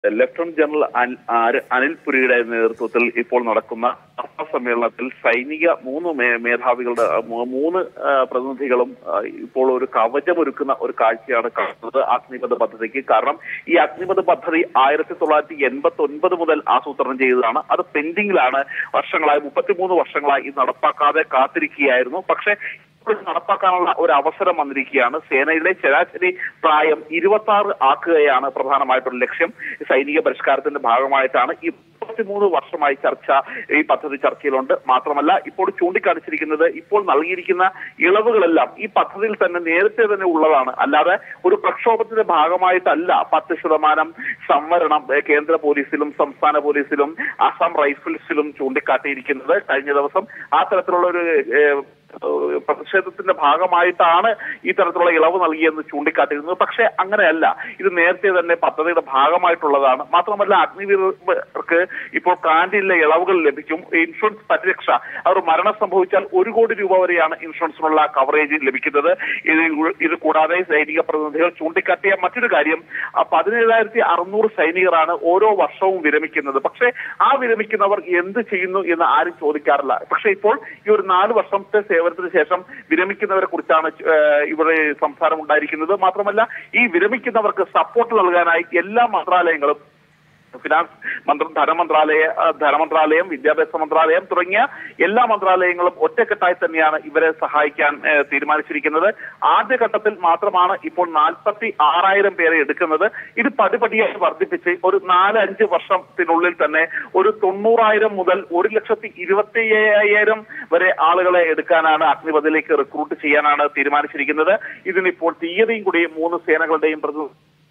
Lieutenant general Anil ആര്- അനിൽ പുരിയുടെ നേതൃത്വത്തിൽ ഇപ്പോൾ നടക്കുന്ന വാർത്താ സമ്മേളനത്തിൽ സൈനിക മൂന്ന് മേ- മേധാവികളുടെ ആ, മൂ- മൂന്ന് ആ, പ്രതിനിധികളും ആ, ഇപ്പോൾ ഒരു കവചമൊരുക്കുന്ന ഒരു കാഴ്ചയാണ് കാണുന്നത് അഗ്നിപഥ പദ്ധതിക്ക് കാരണം ഈ അഗ്നിപഥ പദ്ധതി ആയിരത്തി തൊള്ളായിരത്തി എൺപത്തി ഒൻപത് മുതൽ ആസൂത്രണം ചെയ്തതാണ് അത് പെൻഡിങ്ങിലാണ് വർഷങ്ങളായി മുപ്പത്തിമൂന്ന് വർഷങ്ങളായി ഇത് നടപ്പാക്കാതെ കാത്തിരിക്കുകയായിരുന്നു പക്ഷേ ഇപ്പോൾ നടപ്പാക്കാനുള്ള ഒരു അവസരം വന്നിരിക്കുകയാണ് സേനയുടെ ശരാശരി പ്രായം ഇരുപത്തി ആറ് ആക്കുകയാണ് പ്രധാനമായിട്ടുള്ള ലക്ഷ്യം സൈനിക പരിഷ്കാരത്തിന്റെ ഭാഗമായിട്ടാണ് ഈ മുപ്പത്തിമൂന്ന് വർഷമായി ചർച്ച ഈ പദ്ധതി ചർച്ചയിലുണ്ട് മാത്രമല്ല ഇപ്പോൾ ചൂണ്ടിക്കാണിച്ചിരിക്കുന്നത് ഇപ്പോൾ നൽകിയിരിക്കുന്ന ഇളവുകളെല്ലാം ഈ പദ്ധതിയിൽ തന്നെ നേരത്തെ തന്നെ ഉള്ളതാണ് അല്ലാതെ ഒരു പ്രക്ഷോഭത്തിന്റെ ഭാഗമായിട്ടല്ല പത്ത് ശതമാനം സംവരണം ഏഹ്, കേന്ദ്ര പോലീസിലും സംസ്ഥാന പോലീസിലും അസം റൈഫിൾസിലും ചൂണ്ടിക്കാട്ടിയിരിക്കുന്നത് കഴിഞ്ഞ ദിവസം ആ തരത്തിലുള്ള ഒരു ഏഹ്, ഏഹ് പ്രതിഷേധത്തിന്റെ ഭാഗമായിട്ടാണ് ഈ തരത്തിലുള്ള ഇളവ് നൽകിയെന്ന് ചൂണ്ടിക്കാട്ടിയിരുന്നത് പക്ഷേ അങ്ങനെയല്ല ഇത് നേരത്തെ തന്നെ പദ്ധതിയുടെ ഭാഗമായിട്ടുള്ളതാണ് മാത്രമല്ല അഗ്നിവീർക്ക് ഇപ്പോൾ കാന്റീനിലെ ഇളവുകൾ ലഭിക്കും ഇൻഷുറൻസ് പരിരക്ഷ അവർ മരണം സംഭവിച്ചാൽ ഒരു കോടി രൂപ വരെയാണ് ഇൻഷുറൻസിനുള്ള കവറേജ് ലഭിക്കുന്നത് ഇത് കൂ- ഇത് കൂടാതെ സൈനിക പ്രതിനിധികൾ ചൂണ്ടിക്കാട്ടിയ മറ്റൊരു കാര്യം ആ, പതിനേഴായിരത്തി അറുന്നൂറ് സൈനികരാണ് ഓരോ വർഷവും വിരമിക്കുന്നത് പക്ഷേ ആ വിരമിക്കുന്നവർ എന്ത് ചെയ്യുന്നു എന്ന് ആരും ചോദിക്കാറില്ല പക്ഷേ ഇപ്പോൾ ഈ ഒരു നാല് വർഷത്തെ സേവനത്തിന് ശേഷം വിരമിക്കുന്നവരെ കുറിച്ചാണ് ഏഹ്, ഇവിടെ സംസാരം ഉണ്ടായിരിക്കുന്നത് മാത്രമല്ല ഈ വിരമിക്കുന്നവർക്ക് സപ്പോർട്ട് നൽകാനായി എല്ലാ മന്ത്രാലയങ്ങളും ഫിനാൻസ് മന്ത്ര ധനമന്ത്രാലയ ആ, ധനമന്ത്രാലയം വിദ്യാഭ്യാസ മന്ത്രാലയം തുടങ്ങിയ എല്ലാ മന്ത്രാലയങ്ങളും ഒറ്റക്കെട്ടായി തന്നെയാണ് ഇവരെ സഹായിക്കാൻ ഏ, തീരുമാനിച്ചിരിക്കുന്നത് ആദ്യഘട്ടത്തിൽ മാത്രമാണ് ഇപ്പോൾ നാൽപ്പത്തി ആറായിരം പേരെ എടുക്കുന്നത് ഇത് പടിപടിയായി വർദ്ധിപ്പിച്ച് ഒരു നാല് അഞ്ച് വർഷത്തിനുള്ളിൽ തന്നെ ഒരു തൊണ്ണൂറായിരം മുതൽ ഒരു ലക്ഷത്തി ഇരുപത്തി അയ്യായിരം വരെ ആളുകളെ എടുക്കാനാണ് അഗ്നിപഥിലേക്ക് റിക്രൂട്ട് ചെയ്യാനാണ് തീരുമാനിച്ചിരിക്കുന്നത് ഇതിനിപ്പോൾ തീയതിയും കൂടി മൂന്ന് സേനകളുടെയും പ്രതി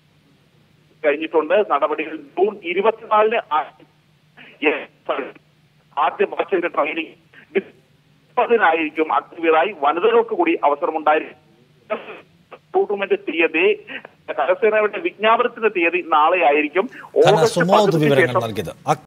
കഴിഞ്ഞിട്ടുണ്ട് നടപടികൾ ജൂൺ ഇരുപത്തിനാലിന് ആ- Yes, sorry. ആദ്യ ബാച്ചിന്റെ ട്രെയിനിങ് മുപ്പതിനായിരിക്കും അഗ്നിവീറായി വനിതകൾക്ക് കൂടി അവസരമുണ്ടായിരിക്കും റിക്രൂട്ട്മെന്റ് തീയതി കരസേനയുടെ വിജ്ഞാപനത്തിന്റെ തീയതി നാളെ ആയിരിക്കും ധന ഓഗസ്റ്റ് സുമോദ് പതിനഞ്ചിന് വിവരങ്ങൾ ശേഷം നൽകിയത്